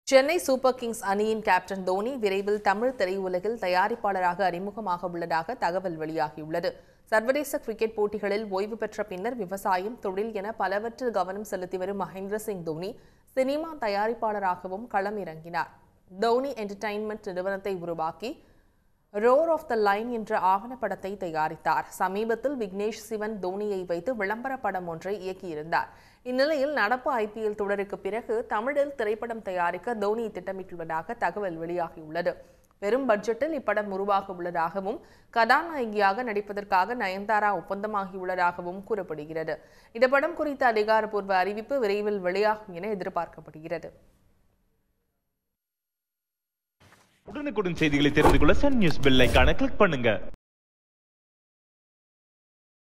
Chennai Super Kings அணியின் captain Dhoni விரைவில் தமிழ் திரையுலகில் தயாரிப்பாளராக அறிமுகமாக உள்ளதாக தகவல் வெளியாகியுள்ளது சர்வதேச கிரிக்கெட் போட்டிகளில் ஓய்வு பெற்ற பின்னர் விவசாயம் தொழில் என பலவற்றில் கவனம் செலுத்தி வரும் மகேந்திர சிங் தோனி சினிமா தயாரிப்பாளராகவும் களம் இறங்கினார் தோனி என்டர்டைன்மெண்ட் நிறுவனத்தை உருவாக்கி ரோர் ஆஃப் த லைன் என்ற ஆவணப்படத்தை தயாரித்தார் சமீபத்தில் விக்னேஷ் சிவன் தோனியை வைத்து விளம்பர படம் ஒன்றை இயக்கியிருந்தார் இந்நிலையில் நடப்பு ஐபிஎல் தொடருக்கு பிறகு தமிழில் திரைப்படம் தயாரிக்க தோனி திட்டமிட்டுள்ளதாக தகவல் வெளியாகியுள்ளது பெரும் பட்ஜெட்டில் இப்படம் உருவாக உள்ளதாகவும் கதாநாயகியாக நடிப்பதற்காக நயன்தாரா ஒப்பந்தமாகியுள்ளதாகவும் கூறப்படுகிறது இந்த படம் குறித்த அதிகாரப்பூர்வ அறிவிப்பு விரைவில் வெளியாகும் என எதிர்பார்க்கப்படுகிறது உடனுக்குடன் செய்திகளை தெரிந்து கொள்ள சன் நியூஸ் பெல் ஐகானை கிளிக் பண்ணுங்க